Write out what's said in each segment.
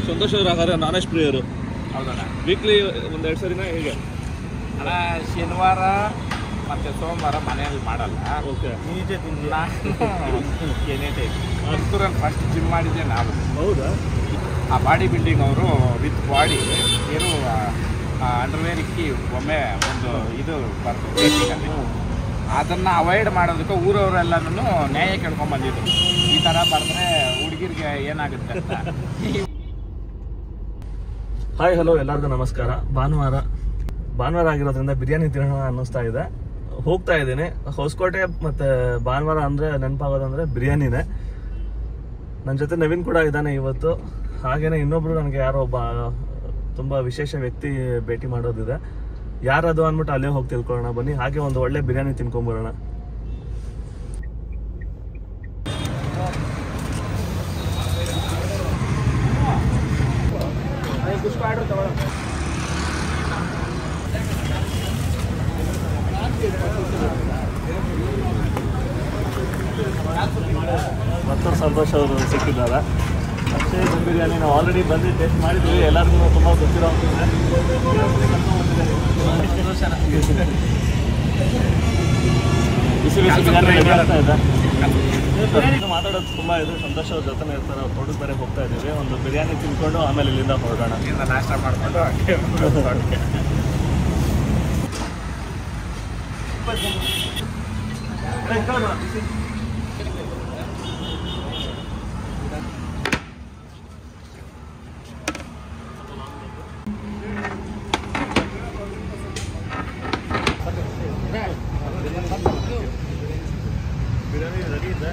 ಸಂತೋಷ್ ಅವ್ರು ಹಾಗಾದ್ರೆ non veg ಪ್ರಿಯರು ಹೌದಣ್ಣ ವೀಕ್ಲಿ ಒಂದೆರಡು ಸರಿನ ಹೇಗೆ ಅಣ್ಣ ಶನಿವಾರ ಮತ್ತೆ ಸೋಮವಾರ ಮನೆಯಲ್ಲಿ ಮಾಡಲ್ಲ ಓಕೆ ನಾನು ಏನೇ ಮೈಸೂರಲ್ಲಿ ಫಸ್ಟ್ ಜಿಮ್ ಮಾಡಿದ್ದೆ ನಾವು ಹೌದಾ ಆ ಬಾಡಿ ಬಿಲ್ಡಿಂಗ್ ಅವರು ವಿತ್ ಬಾಡಿ ಏನು ಅಂಡರ್ವೇರ್ ಇಕ್ಕಿ ಒಮ್ಮೆ ಒಂದು ಇದು ಬರ್ತದೆ ಅಲ್ಲಿ. ಅದನ್ನ ಅವಾಯ್ಡ್ ಮಾಡೋದಕ್ಕೆ ಊರವರೆಲ್ಲನೂ ನ್ಯಾಯ ಕೇಳ್ಕೊಂಡ್ ಬಂದಿದ್ರು ಈ ತರ ಬರೆದ್ರೆ ಹುಡುಗಿರಿಗೆ ಏನಾಗುತ್ತೆ ಅಂತ ಹಾಯ್ ಹಲೋ ಎಲ್ಲರಿಗೂ ನಮಸ್ಕಾರ ಭಾನುವಾರ ಭಾನುವಾರ ಆಗಿರೋದ್ರಿಂದ ಬಿರಿಯಾನಿ ತಿನ್ನೋಣ ಅನ್ನಿಸ್ತಾ ಇದೆ ಹೋಗ್ತಾ ಇದ್ದೀನಿ ಹೊಸಕೋಟೆ ಮತ್ತೆ ಭಾನುವಾರ ಅಂದ್ರೆ ನೆನಪಾಗೋದಂದ್ರೆ ಬಿರಿಯಾನಿನೇ ನನ್ನ ಜೊತೆ ನವೀನ್ ಕೂಡ ಇದ್ದಾನೆ ಇವತ್ತು ಹಾಗೇನೆ ಇನ್ನೊಬ್ರು ನನಗೆ ಯಾರೋ ಒಬ್ಬ ತುಂಬಾ ವಿಶೇಷ ವ್ಯಕ್ತಿ ಭೇಟಿ ಮಾಡೋದಿದೆ ಯಾರದು ಅಂದ್ಬಿಟ್ಟು ಅಲ್ಲೇ ಹೋಗಿ ತಿಳ್ಕೊಳ್ಳೋಣ ಬನ್ನಿ ಹಾಗೆ ಒಂದು ಒಳ್ಳೆ ಬಿರಿಯಾನಿ ತಿನ್ಕೊಂಬರೋಣ ಮತ್ತು ಸಂತೋಷ್ ಅವರು ಸಿಕ್ಕಿದ್ದಾರೆ ಅಕ್ಷಯ್ ದಮ್ ಬಿರಿಯಾನಿ ನಾವು ಆಲ್ರೆಡಿ ಬಂದು ಟೇಸ್ಟ್ ಮಾಡಿದ್ವಿ ಎಲ್ಲರಿಗೂ ತುಂಬ ಗೊತ್ತಿರೋ ಬಿಸಿ ಬಿಸಿ ಬಿರಿಯಾನಿ ready ಆಗ್ತಾ ಇದೆ ಇನ್ನು ಮಾತಾಡೋದು ತುಂಬ ಇದೆ ಸಂತೋಷ್ ಅವ್ರ ಜೊತೆ ಇರ್ತಾರೆ ಅವ್ರು ತೋಟಕ್ಕೆ ಬೇರೆ ಹೋಗ್ತಾ ಇದ್ದೀವಿ ಒಂದು ಬಿರಿಯಾನಿ ತಿನ್ಕೊಂಡು ಆಮೇಲೆ ಇಲ್ಲಿಂದ ಹೊರಡೋಣ ಇಲ್ಲಿಂದ ನಾಷ್ಟ ಮಾಡ್ಕೊಂಡು ಹಾಗೆ ಹೊರಡ್ಬೇಕು. ಬಿರಿಯಾನಿ ರೆಡಿ ಇದೆ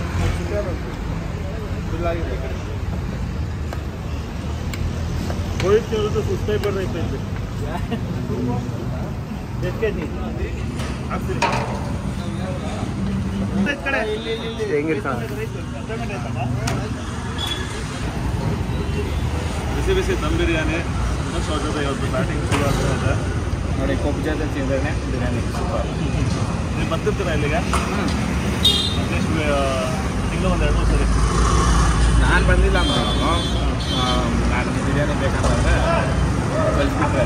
ಗೋಳಿಗೆ ತಿನ್ನೋದು ಸುಸ್ತಾಗಿ ಬರ್ತೈತೆ ಇಲ್ಲಿ ಎಷ್ಟು ಕೆ ಜಿ ಬಿಸಿ ಬಿಸಿ ದಮ್ ಬಿರಿಯಾನಿ ಇನ್ನೊಂದು ಸಾವಿರ ಜೊತೆ ಇವತ್ತು ಸ್ಟಾರ್ಟಿಂಗ್ ಶುರು ಆಗ್ತಾ ಇದೆ ನೋಡಿ ಕೊಬ್ಬು ಜೊತೆ ತಿಂದ್ರೆ ಬಿರಿಯಾನಿ ಸೂಪರ್ ನೀವು ಬರ್ತಿರ್ತೀರಾ ಇಲ್ಲಿಗೆ ಅಟ್ಲೀಸ್ಟ್ ತಿಂಗಳು ಒಂದು ಎರಡು ಮೂರು ಸರಿ ನಾನು ಬಂದಿಲ್ಲ ನಾನು ನಾನು ಬಿರಿಯಾನಿ ಬೇಕಂತಂದ್ರೆ ಕಳಿಸ್ಬಿಟ್ರೆ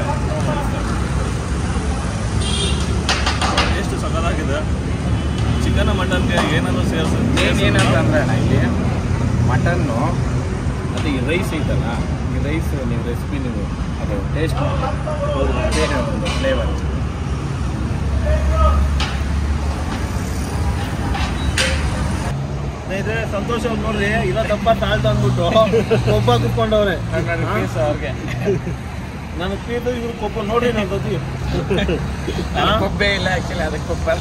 ಎಷ್ಟು ಸಕಲಾಗಿದೆ ಚಿಕನ್ ಮಟನ್ಗೆ ಏನಾದರೂ ಸೇರಿಸಿ ಮೇನ್ ಏನಂತಂದ್ರೆ ಅಣ್ಣ ಇಲ್ಲಿ ಮಟನ್ನು ಅದು ಈ ರೈಸ್ ಐತಲ್ಲ ಈ ರೈಸ್ ನೀವು ರೆಸಿಪಿ ನೀವು ಅದು ಟೇಸ್ಟ್ ಬೇರೆ ಒಂದು ಫ್ಲೇವರ್ ಸ್ನೇಹಿತರೆ ಸಂತೋಷ ಅವ್ರು ನೋಡ್ರಿ ಇಲ್ಲ ದಪ್ಪ ತಾಳ್ತ ಅಂದ್ಬಿಟ್ಟು ಕೊಬ್ಬ ಕುತ್ಕೊಂಡವ್ರೆ ಪೀಸ್ ಅವ್ರಿಗೆ ನನಗೆ ಪೀತು ಇವ್ರು ಕೊಬ್ಬ ನೋಡ್ರಿ ನನ್ನ ಗತಿ ಕೊಬ್ಬೆ ಇಲ್ಲ ಆ್ಯಕ್ಚುಲಿ ಅದಕ್ಕೆ ಕೊಬ್ಬ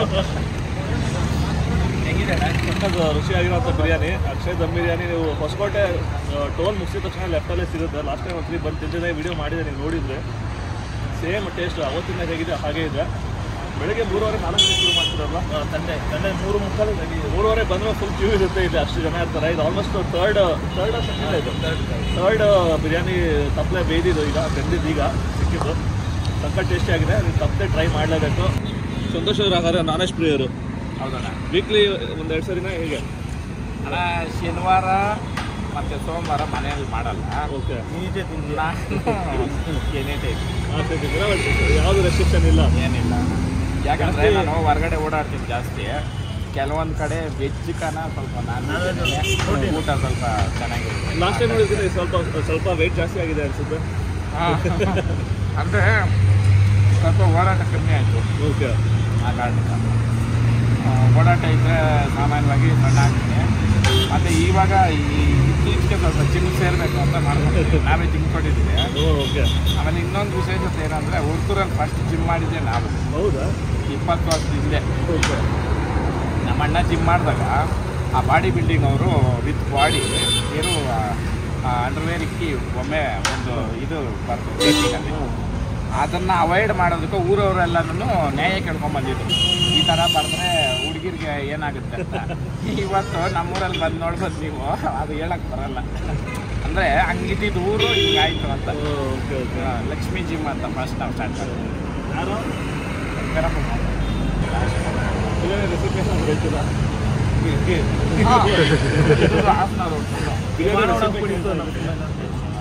ಹೆಂಗಿದೆ ಅಣ್ಣ? ಸಖತ್ ರುಚಿಯಾಗಿರೋಂಥ ಬಿರಿಯಾನಿ ಅಕ್ಷಯ್ ದಮ್ ಬಿರಿಯಾನಿ ನೀವು ಹೊಸಕೋಟೆ ಟೋಲ್ ಮುಗಿಸಿದ ತಕ್ಷಣ ಲೆಫ್ಟಲ್ಲೇ ಸಿಗುತ್ತೆ ಲಾಸ್ಟ್ ಟೈಮ್ ಒಂದ್ಸರಿ ಬಂದು ತಿಂದಿದೆ ವಿಡಿಯೋ ಮಾಡಿದೆ ನೀವು ನೋಡಿದ್ರೆ ಸೇಮ್ ಟೇಸ್ಟ್ ಅವತ್ತಿನ ಹೇಗಿದೆ ಹಾಗೆ ಇದೆ ಬೆಳಗ್ಗೆ ಮೂರುವರೆ ನಾಲ್ಕು ಗಂಟೆ ಶುರು ಮಾಡ್ತಿರಲ್ಲ ಸಂಡೆ ಸಂಡೆ ಮೂರು ಮುಕ್ಕಾಲು ಮೂರುವರೆ ಬಂದರೆ ಫುಲ್ ಕ್ಯೂ ಇರುತ್ತೆ ಇಲ್ಲಿ ಅಷ್ಟು ಜನ ಇರ್ತಾರೆ ಇದು ಆಲ್ಮೋಸ್ಟ್ ಥರ್ಡ್ ಥರ್ಡ್ ಸೆಕೆಂಡ್ ಇದು ಥರ್ಡ್ ಬಿರಿಯಾನಿ ತಪ್ಪಲೆ ಬೇಯ್ದಿದ್ದು ಈಗ ಬೆಂದಿದ್ದು ಈಗ ಸಿಕ್ಕಿದ್ದು ಸಖತ್ ಟೇಸ್ಟಿ ಆಗಿದೆ ನೀವು ತಪ್ಪದೆ ಟ್ರೈ ಮಾಡಲೇಬೇಕು ಸಂತೋಷ್ ಅವ್ರು ಹಾಗಾದ್ರೆ ನಾನ್ ವೆಜ್ ಪ್ರಿಯರು ಹೌದಣ್ಣ ವೀಕ್ಲಿ ಒಂದೆರಡು ಸರಿನ ಹೇಗೆ ಅಣ್ಣ ಶನಿವಾರ ಮತ್ತೆ ಸೋಮವಾರ ಮನೆಯಲ್ಲಿ ಮಾಡಲ್ಲ ಓಕೆ ನಾನು ಏನೇ ಟೈಪ್ ಯಾವುದು ರೆಸ್ಟ್ರಿಕ್ಷನ್ ಇಲ್ಲ ಏನಿಲ್ಲ ಯಾಕಂದ್ರೆ ನಾನು ಹೊರಗಡೆ ಓಡಾಡ್ತೀನಿ ಜಾಸ್ತಿ ಕೆಲವೊಂದು ಕಡೆ ವೆಜ್ ಕನ ಸ್ವಲ್ಪ ನಾನ್ ಊಟ ಸ್ವಲ್ಪ ಚೆನ್ನಾಗಿರುತ್ತೆ ಲಾಸ್ಟ್ ಟೈಮ್ ನೋಡಿದ್ರೆ ಸ್ವಲ್ಪ ಸ್ವಲ್ಪ ವೆಯ್ಟ್ ಜಾಸ್ತಿ ಆಗಿದೆ ಅನ್ಸುತ್ತೆ ಹಾ. ಅಂದ್ರೆ ಸ್ವಲ್ಪ ಓಡಾಟ ಕಮ್ಮಿ ಆಯಿತು ಓಕೆ ಆ ಕಾರಣದಿಂದ ಆ, ಓಡಾಟ ಇದ್ದರೆ ಸಾಮಾನ್ಯವಾಗಿ ಸಣ್ಣ ಆಗ್ತೀನಿ ಮತ್ತು ಇವಾಗ ಈ ಇತ್ತೀಚೆಗೆ ಸ್ವಲ್ಪ ಜಿಮ್ ಸೇರಬೇಕು ಅಂತ ಮಾಡ್ಕೊಂಡಿದ್ದೀವಿ ನಾವೇ ಜಿಮ್ ಕೊಟ್ಟಿದ್ದೀವಿ ಓಕೆ ಆಮೇಲೆ ಇನ್ನೊಂದು ವಿಶೇಷತೆ ಏನಂದರೆ ಹುಡುಗರಲ್ಲಿ ಫಸ್ಟ್ ಜಿಮ್ ಮಾಡಿದ್ದೆ ನಾವು ಹೌದಾ ಇಪ್ಪತ್ತು ವರ್ಷದ ಹಿಂದೆ ಓಕೆ ನಮ್ಮ ಅಣ್ಣ ಜಿಮ್ ಮಾಡಿದಾಗ ಆ ಬಾಡಿ ಬಿಲ್ಡಿಂಗ್ ಅವರು ವಿತ್ ಬಾಡಿ ಏನು ಅಂಡರ್ವೇರ್ ಇಕ್ಕಿ ಒಮ್ಮೆ ಒಂದು ಇದು ಬರ್ತದೆ ಅಲ್ಲಿ. ಅದನ್ನ ಅವಾಯ್ಡ್ ಮಾಡೋದಕ್ಕೆ ಊರವರೆಲ್ಲನೂ ನ್ಯಾಯ ಕೇಳ್ಕೊಂಡ್ ಬಂದಿದ್ರು ಈ ಥರ ಬರೆದ್ರೆ ಹುಡುಗಿರಿಗೆ ಏನಾಗುತ್ತೆ ಅಂತ ಇವತ್ತು ನಮ್ಮೂರಲ್ಲಿ ಬಂದು ನೋಡ್ಬೋದು ನೀವು ಅದು ಹೇಳಕ್ ಬರಲ್ಲ ಅಂದರೆ ಹಂಗಿದ್ದಿದ್ದು ಊರು ಹಿಂಗಾಯ್ತು ಅಂತ ಓಕೆ ಓಕೆ ಆ, ಲಕ್ಷ್ಮೀ ಜಿಮ್ ಅಂತ ಫಸ್ಟ್ ನಾವು ಸ್ಟಾರ್ಟ್ ಮಾಡಿದ್ವಿ ಯಾರು ಕರಪ್ಪ ಬಿರಿಯಾನಿ ರೆಸಿಪಿ ಅಂತ ಗೊತ್ತಿಲ್ಲ ಹಾ. ಇದು ಹಾಸನ road. ಬಿರಿಯಾನಿ ರೆಸಿಪಿ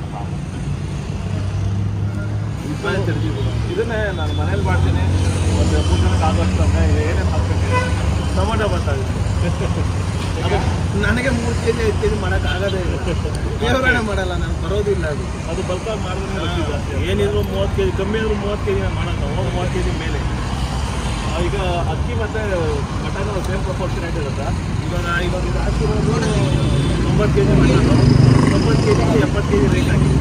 ಇದನ್ನೇ ನಾನು ಮನೇಲಿ ಮಾಡ್ತೀನಿ ಒಂದು ಮೂರು ಜನಕ್ಕೆ ಆಗೋಷ್ಟು ಅಂದರೆ ಏನೇನು ಹಾಕ್ಬೇಕು ಟೊಮೊಟೊ ಬರ್ತಾಗುತ್ತೆ ನನಗೆ ಮೂರು ಕೆ ಜಿ ಐದು ಕೆ ಜಿ ಮಾಡೋಕೆ ಆಗೋದೇ ಇಲ್ಲ ದೇವರಾಣೆ ಮಾಡಲ್ಲ ನಾನು ಬರೋದಿಲ್ಲ ಅದು ಅದು ಬಲ್ಕಾಗಿ ಮಾಡಿದ್ರೆ ಜಾಸ್ತಿ ಏನಿದ್ರು ಮೂವತ್ತು ಕೆ ಜಿ ಕಮ್ಮಿ ಆದರೂ ಮೂವತ್ತು ಕೆ ಜಿನ ಮಾಡೋದು ನಾವು ಮೂವತ್ತು ಕೆ ಜಿ ಮೇಲೆ ಆ, ಈಗ ಅಕ್ಕಿ ಮತ್ತು ಮಟನ್ ಸೇಮ್ ಪ್ರಪೋರ್ಷನೇಟ್ ಇರುತ್ತೆ ಇವಾಗ ಇವಾಗ ಇದು ಹಾಕಿರೋದು ತೊಂಬತ್ತು ಕೆ ಜಿ ಮಟನ್ನು ತೊಂಬತ್ತು ಕೆ ಜಿಗೆ ಎಪ್ಪತ್ತು ಕೆ ಜಿ ರೇಟ್ ಆಗಿದೆ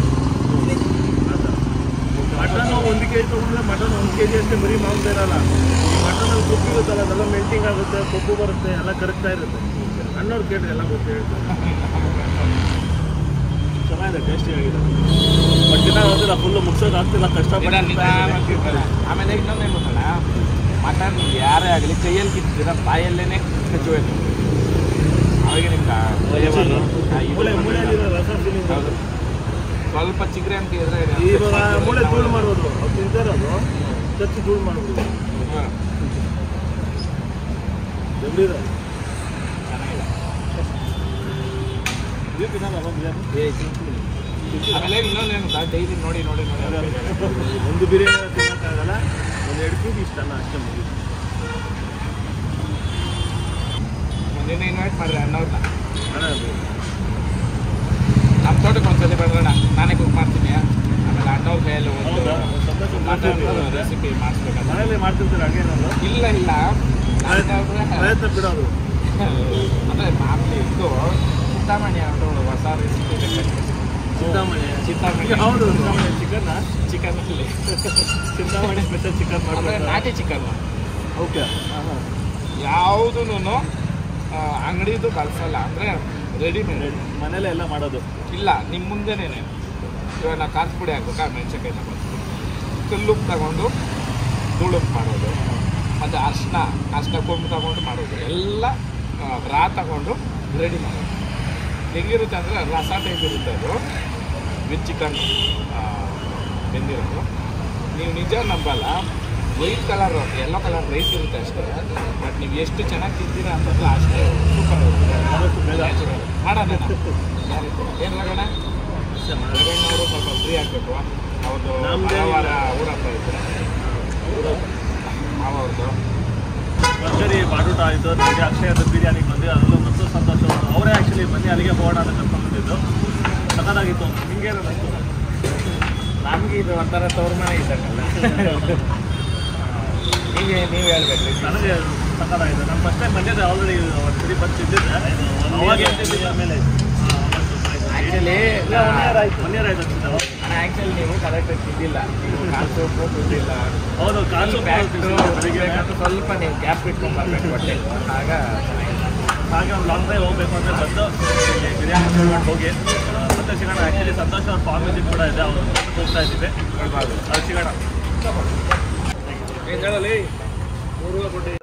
ಮಟನ್ ಒಂದು ಕೆ ಜಿ ತೊಗೊಂಡ್ರೆ ಮಟನ್ ಒಂದು ಕೆ ಜಿ ಅಷ್ಟೇ ಬರೀ ಮಾಂಸ ಇರಲ್ಲ ಮಟನಲ್ಲಿ ಕೊಬ್ಬು ಇರುತ್ತಲ್ಲ ಅದೆಲ್ಲ ಮೆಲ್ಟಿಂಗ್ ಆಗುತ್ತೆ ಕೊಬ್ಬು ಬರುತ್ತೆ ಎಲ್ಲ ಕರಗ್ತಾ ಇರುತ್ತೆ ಅಣ್ಣವ್ರು ಕೇಳ್ರಿ ಎಲ್ಲ ಗೊತ್ತು ಹೇಳ್ತಾರೆ ಚೆನ್ನಾಗಿದೆ ಟೇಸ್ಟಿ ಆಗಿದೆ ಬಟ್ ದಿನ ಹೋದ್ರೆ ಫುಲ್ಲು ಮುಗ್ಸೋದು ಆಗ್ತಿಲ್ಲ ದಿನ ಕಷ್ಟಪಟ್ಟು ನಿಧಾನವಾಗಿ ಇರ್ತಾರೆ. ಆಮೇಲೆ ಇನ್ನೊಂದೇನು ಗೊತ್ತಲ್ಲ ಮಟನ್ ಯಾರೇ ಆಗಲಿ ಕೈಯಲ್ಲಿ ಕಿತ್ತಿರ ಬಾಯಲ್ಲೇನೆ ಕಚ್ಚುಬೇಕು ಅವಾಗ ನಿಮ್ಗೆ ಆ ಇದು ಮೂಳೆ ಮೂಳೆಯಲ್ಲಿರೋ ರಸ feeling ಹೌದು ಸ್ವಲ್ಪ ಚಿಗ್ರೆ ಅಂತ ಇದ್ರೆ ಇವಾಗ ಮೂಳೆ ಧೂಳು ಮಾಡೋದು ಅವ್ರು ತಿಂತಾರದು ಚಚ್ಚಿ ಧೂಳು ಮಾಡ್ಬೋದು ಹ್ಮ್. ಬೆಂಬಲಿದೆ ಚೆನ್ನಾಗಿದೆ ನೀವು ತಿನ್ನಲ್ಲ ಅಲ್ವಾ ಬಿರಿಯಾನಿ ಆಮೇಲೆ ಇನ್ನೊಂದೇನು ಡೈಲಿ ನೋಡಿ ನೋಡಿ ನೋಡಿ ಅದೇ ಒಂದು ಬಿರಿಯಾನಿ ತಿನ್ನೋಕ್ಕಾಗಲ್ಲ ಒಂದು ಎರಡು ಪೀಸ್ ಇಷ್ಟ ಅನ್ನ ಅಷ್ಟೇ ಮುಗಿದು ಒಂದಿನ ಇನ್ವೈಟ್ ಮಾಡ್ರಿ ಅಣ್ಣವ್ರನ್ನ ಮಾಡೋದು ನಮ್ಮ ತೋಟಕ್ಕೆ ಒಂದ್ಸಲಿ ಬರೋಣ ನಾನೇ ಕುಕ್ ಮಾಡ್ತೀನಿ ಆಮೇಲೆ ಅಣ್ಣವ್ರ ಕೈಯಲ್ಲಿ ಒಂದು ಹೌದಾ ಸಂತೋಷ ಮಟನ್ ಮಾಡ್ತಿರ್ತೀರಾ? ರೆಸಿಪಿ ಮಾಡಿಸ್ಬೇಕಂತ ಮನೇಲಿ ಮಾಡ್ತಿರ್ತೀರ ಅಡುಗೆ ಏನಾದ್ರು ಇಲ್ಲ ಇಲ್ಲ ನಾನಂದ್ರೆ ಪ್ರಯತ್ನ ಬಿಡೋದು ಅಂದರೆ ಮಾಮೂಲಿ ಇದು ಚಿಂತಾಮಣಿ ಅಂತ ಹೊಸ ರೆಸಿಪಿ ಚಿಂತಾಮಣಿ ಚಿಂತಾಮಣಿ ಹೌದು ಚಿಂತಾಮಣಿ ಚಿಕನ್ನ ಚಿಕನಲ್ಲಿ ಚಿಂತಾಮಣಿ ಸ್ಪೆಷಲ್ ಚಿಕನ್ ಅಂದರೆ ಮಾಡ್ತಾರೆ ನಾಟಿ ಚಿಕನ್ ಓಕೆ ಹಾಂ ಹಾಂ ಯಾವುದೂ ಅಂಗಡಿದು ಕಳ್ಸಲ್ಲ ಅಂದರೆ ರೆಡಿಮೇಡ್ ಮನೇಲೆ ಎಲ್ಲ ಮಾಡೋದು ಇಲ್ಲ ನಿಮ್ಮ ಮುಂದೆನೇ ಇವಾಗ ನಾವು ಖಾರದ ಪುಡಿ ಹಾಕ್ಬೇಕಾ ಮೆಣಸಿನ್ಕಾಯಿ ತಗೊಂಡು ಕಲ್ಲುಪ್ಪು ತಗೊಂಡು ಧೂಳುಪ್ಪು ಮಾಡೋದು ಮತ್ತು ಅರ್ಶಿನ ಅರ್ಶಿನ ಕೊಂಬು ತಗೊಂಡು ಮಾಡೋದು ಎಲ್ಲ ಆ, ರಾ ತಗೊಂಡು ರೆಡಿ ಮಾಡೋದು ಹೆಂಗಿರುತ್ತೆ ಅಂದರೆ ರಸ ಟೈಪ್ ಇರುತ್ತೆ ಅದು ವಿತ್ ಚಿಕನ್ ಬೆಂದಿರೋದು ನೀವು ನಿಜ ನಂಬಲ್ಲ white colour yellow colour rice ಇರುತ್ತೆ ಅಷ್ಟೇ ಬಟ್ ನೀವು ಎಷ್ಟು ಚೆನ್ನಾಗಿ ತಿಂತೀರಾ ಅಂತಂದ್ರೆ ಅಷ್ಟೇ ಸೂಪರ್ ಆದಷ್ಟು ಬೇಗ ಮಾಡೋಣ ಏನು ರಗಣ ರಗಣ್ಣವರು ಸ್ವಲ್ಪ ಫ್ರೀ ಆಗಬೇಕು ಅವ್ರದ್ದು ನಮ್ದೇನಿಲ್ಲ. ವಾರ ಊರ ಹತ್ರ ಇದ್ದಾರೆ ಮಾವವ್ರದ್ದು ಭರ್ಜರಿ ಬಾಡೂಟ ಆಯಿತು ನನಗೆ ಅಕ್ಷಯದ ಬಿರಿಯಾನಿಗೆ ಬಂದು ಅದರಲ್ಲೂ ಮತ್ತು ಸಂತೋಷ ಅವರು ಅವರೇ ಆ್ಯಕ್ಚುಲಿ ಬನ್ನಿ ಅಲ್ಲಿಗೆ ಹೋಗೋಣ ಅಂತ ಕರ್ಕೊಂಡು ಬಂದಿದ್ದು ಸಖತ್ತಾಗಿತ್ತು ನಿಮಗೇನು ಅನಿಸ್ತು ನಮ್ಗೆ ಇದು ಒಂಥರ ತವ್ರ ಮನೆ ಇದ್ದಂಗಲ್ಲ ನೀವೇ ನೀವು ಹೇಳ್ಬೇಕ್ರಿ ನನಗೆ ಸಖತ್ತಾಗಿದೆ ನಾನು ಫಸ್ಟ್ ಟೈಮ್ ಬಂದಿದ್ದೆ ಆಲ್ರೆಡಿ ಒಂದು ಸರಿ ಬಂದು ತಿಂದಿದ್ದೆ ಅವಾಗ ಏನು ತಿಂದಿದ್ದೆ ಆಮೇಲೆ ಆ್ಯಕ್ಚುಲಿ ಒನ್ ಇಯರ್ ಆಯ್ತು ಒನ್ ಇಯರ್ ಆಯ್ತು ಅನ್ಸುತ್ತೆ ಅವಾಗ. ಆ್ಯಕ್ಚುಲಿ ನೀವು ಕರೆಕ್ಟಾಗಿ ತಿಂದಿಲ್ಲ ನೀವು ಕಾಲು ಸೋಪು ತಿಂದಿಲ್ಲ ಹೌದು ಕಾಸು ಬೆಳಿಗ್ಗೆ ಬೇಕಂತ ಸ್ವಲ್ಪ ನೀವು ಕ್ಯಾಪ್ ಇಟ್ಕೊಂಡು ಬರ್ಬೇಕು ಹೊಟ್ಟೆ ಆಗ ಹಾಗೆ ಒಂದು ಲಾಂಗ್ ಡ್ರೈವ್ ಹೋಗಬೇಕು ಅಂದರೆ ಬಂದು ಇಲ್ಲಿ ಬಿರಿಯಾನಿ ತಿನ್ಕೊಂಡು ಹೋಗಿ ಆ, ಮತ್ತೆ ಸಿಗೋಣ ಆ್ಯಕ್ಚುಲಿ ಸಂತೋಷ್ ಅವ್ರ ಫಾರ್ಮ್ ವಿಸಿಟ್ ಕೂಡ ಇದೆ ಅವ್ರು ಹೋಗ್ತಾ ಇದ್ದೀವಿ ಹೇಳ್ಬಾರ್ದು ಅಲ್ಲಿ ಸಿಗೋಣ ಹೇಳಲಿ ಮೂರು ರೂಪಾಯಿ ಕೊಟ್ಟು